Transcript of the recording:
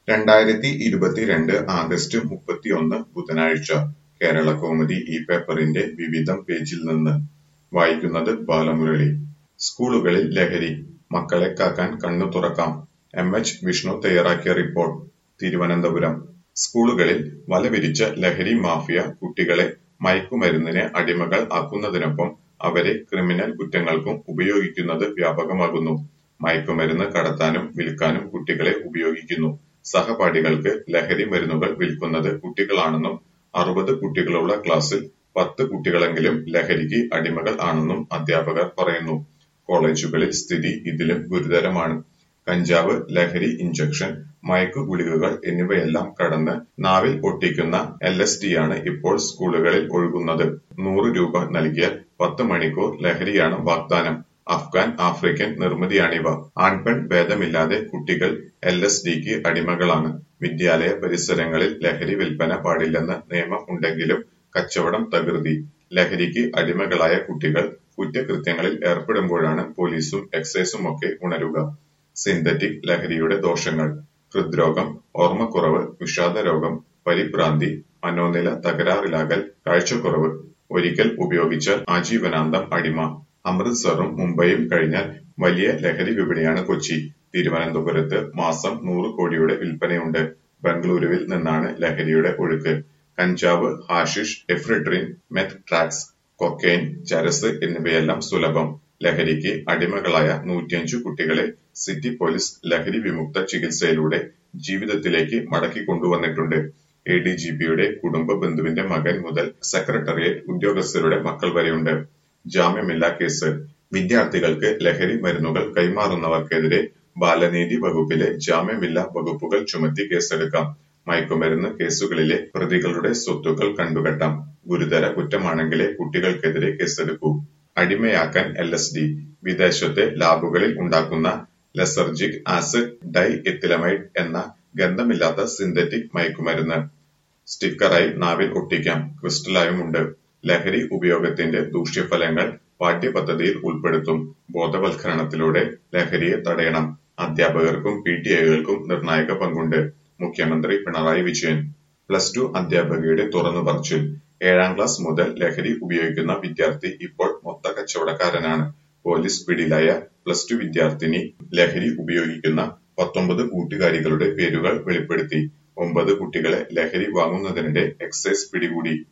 രണ്ടായിരത്തി ഇരുപത്തിരണ്ട് ആഗസ്റ്റ് മുപ്പത്തിയൊന്ന് ബുധനാഴ്ച കേരളകൗമുദി ഈ പേപ്പറിന്റെ വിവിധം പേജിൽ നിന്ന് വായിക്കുന്നത് ബാലമുരളി സ്കൂളുകളിൽ ലഹരി മക്കളെ കാക്കാൻ കണ്ണു തുറക്കാം എം എച്ച് വിഷ്ണു തയ്യാറാക്കിയ റിപ്പോർട്ട് തിരുവനന്തപുരം സ്കൂളുകളിൽ വലവിരിച്ച ലഹരി മാഫിയ കുട്ടികളെ മയക്കുമരുന്നിന് അടിമകൾ ആക്കുന്നതിനൊപ്പം അവരെ ക്രിമിനൽ കുറ്റങ്ങൾക്കും ഉപയോഗിക്കുന്നത് വ്യാപകമാകുന്നു മയക്കുമരുന്ന് കടത്താനും വിൽക്കാനും കുട്ടികളെ ഉപയോഗിക്കുന്നു സഹപാഠികൾക്ക് ലഹരി മരുന്നുകൾ വിൽക്കുന്നത് കുട്ടികളാണെന്നും അറുപത് കുട്ടികളുള്ള ക്ലാസ്സിൽ പത്ത് കുട്ടികളെങ്കിലും ലഹരിക്ക് അടിമകൾ ആണെന്നും അധ്യാപകർ പറയുന്നു കോളേജുകളിൽ സ്ഥിതി ഇതിലും ഗുരുതരമാണ് കഞ്ചാവ് ലഹരി ഇഞ്ചക്ഷൻ മയക്കു ഗുളികകൾ എന്നിവയെല്ലാം കടന്ന് നാവിൽ ഒട്ടിക്കുന്ന എൽ എസ് ഡിയാണ് ഇപ്പോൾ സ്കൂളുകളിൽ ഒഴുകുന്നത് നൂറ് രൂപ നൽകിയാൽ പത്ത് മണിക്കൂർ ലഹരിയാണ് വാഗ്ദാനം അഫ്ഗാൻ ആഫ്രിക്കൻ നിർമ്മിതിയാണിവ ആൺപെൺ ഭേദമില്ലാതെ കുട്ടികൾ എൽ എസ് ഡിക്ക് അടിമകളാണ് വിദ്യാലയ പരിസരങ്ങളിൽ ലഹരി വിൽപ്പന പാടില്ലെന്ന് നിയമം ഉണ്ടെങ്കിലും കച്ചവടം തകൃതി ലഹരിക്ക് അടിമകളായ കുട്ടികൾ കുറ്റകൃത്യങ്ങളിൽ ഏർപ്പെടുമ്പോഴാണ് പോലീസും എക്സൈസും ഒക്കെ ഉണരുക സിന്തറ്റിക് ലഹരിയുടെ ദോഷങ്ങൾ ഹൃദ്രോഗം ഓർമ്മക്കുറവ് വിഷാദരോഗം പരിഭ്രാന്തി മനോനില തകരാറിലാകൽ കാഴ്ചക്കുറവ് ഒരിക്കൽ ഉപയോഗിച്ചാൽ ആജീവനാന്തം അടിമ അമൃത്സറും മുംബൈയും കഴിഞ്ഞാൽ വലിയ ലഹരി വിപണിയാണ് കൊച്ചി തിരുവനന്തപുരത്ത് മാസം നൂറ് കോടിയുടെ വിൽപ്പനയുണ്ട് ബംഗളൂരുവിൽ നിന്നാണ് ലഹരിയുടെ ഒഴുക്ക് കഞ്ചാവ് ഹാഷിഷ് എഫ്രിഡ്രിൻ മെത്ത് ട്രാക്സ് കൊക്കൈൻ ചരസ് എന്നിവയെല്ലാം സുലഭം ലഹരിക്ക് അടിമകളായ നൂറ്റിയഞ്ചു കുട്ടികളെ സിറ്റി പോലീസ് ലഹരി വിമുക്ത ചികിത്സയിലൂടെ ജീവിതത്തിലേക്ക് മടക്കി കൊണ്ടുവന്നിട്ടുണ്ട് എ ഡി ജി പിയുടെ കുടുംബ ബന്ധുവിന്റെ മകൻ മുതൽ സെക്രട്ടേറിയറ്റ് ഉദ്യോഗസ്ഥരുടെ മക്കൾ വരെയുണ്ട് ജാമ്യമില്ലാ കേസ് വിദ്യാർത്ഥികൾക്ക് ലഹരി മരുന്നുകൾ കൈമാറുന്നവർക്കെതിരെ ബാലനീതി വകുപ്പിലെ ജാമ്യമില്ലാ വകുപ്പുകൾ ചുമത്തി കേസെടുക്കാം മയക്കുമരുന്ന് കേസുകളിലെ പ്രതികളുടെ സ്വത്തുക്കൾ കണ്ടുകെട്ടാം ഗുരുതര കുറ്റമാണെങ്കിലേ കുട്ടികൾക്കെതിരെ കേസെടുക്കൂ അടിമയാക്കാൻ എൽ എസ് ഡി വിദേശത്തെ ലാബുകളിൽ ഉണ്ടാക്കുന്ന ലെസർജിക് ആസിഡ് ഡൈ എത്തിലമൈഡ് എന്ന ഗന്ധമില്ലാത്ത സിന്തറ്റിക് മയക്കുമരുന്ന് സ്റ്റിക്കറായി നാവിൽ ഒട്ടിക്കാം ക്രിസ്റ്റലായുമുണ്ട് ലഹരി ഉപയോഗത്തിന്റെ ദൂഷ്യഫലങ്ങൾ പാഠ്യപദ്ധതിയിൽ ഉൾപ്പെടുത്തും ബോധവൽക്കരണത്തിലൂടെ ലഹരിയെ തടയണം അധ്യാപകർക്കും പി ടി ഐകൾക്കും നിർണായക പങ്കുണ്ട് മുഖ്യമന്ത്രി പിണറായി വിജയൻ പ്ലസ് ടു അധ്യാപകയുടെ തുറന്നു പറച്ചിൽ ഏഴാം ക്ലാസ് മുതൽ ലഹരി ഉപയോഗിക്കുന്ന വിദ്യാർത്ഥി ഇപ്പോൾ മൊത്ത കച്ചവടക്കാരനാണ് പോലീസ് പിടിയിലായ പ്ലസ് ടു വിദ്യാർത്ഥിനി ലഹരി ഉപയോഗിക്കുന്ന പത്തൊമ്പത് കൂട്ടുകാരികളുടെ പേരുകൾ വെളിപ്പെടുത്തി ഒമ്പത് കുട്ടികളെ ലഹരി വാങ്ങുന്നതിനിടെ എക്സൈസ് പിടികൂടി